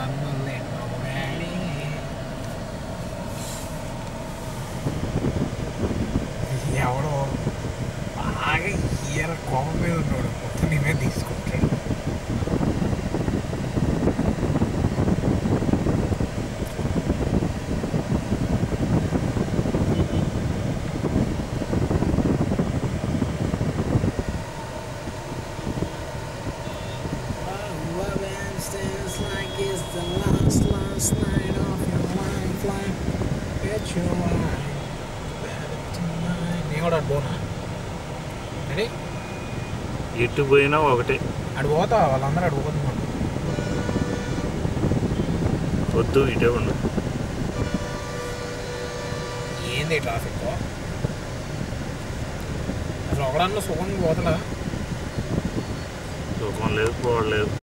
నన్ను డాడీ ఎవడో బాగా ఈయన కోపం మీద ఉన్నాడు మొత్తం నీ మీద తీసుకుంటాడు నేను కూడా పోనా రెడీ ఎటు పోయినా ఒకటే అటు పోతా వాళ్ళందరూ అటు పోతున్నారు వద్దు ఇటే ఉండు ఏంది ట్రాఫిక్ అసలు ఒకడన్నా సుఖం పోతలా సుఖం లేదు పోవలేదు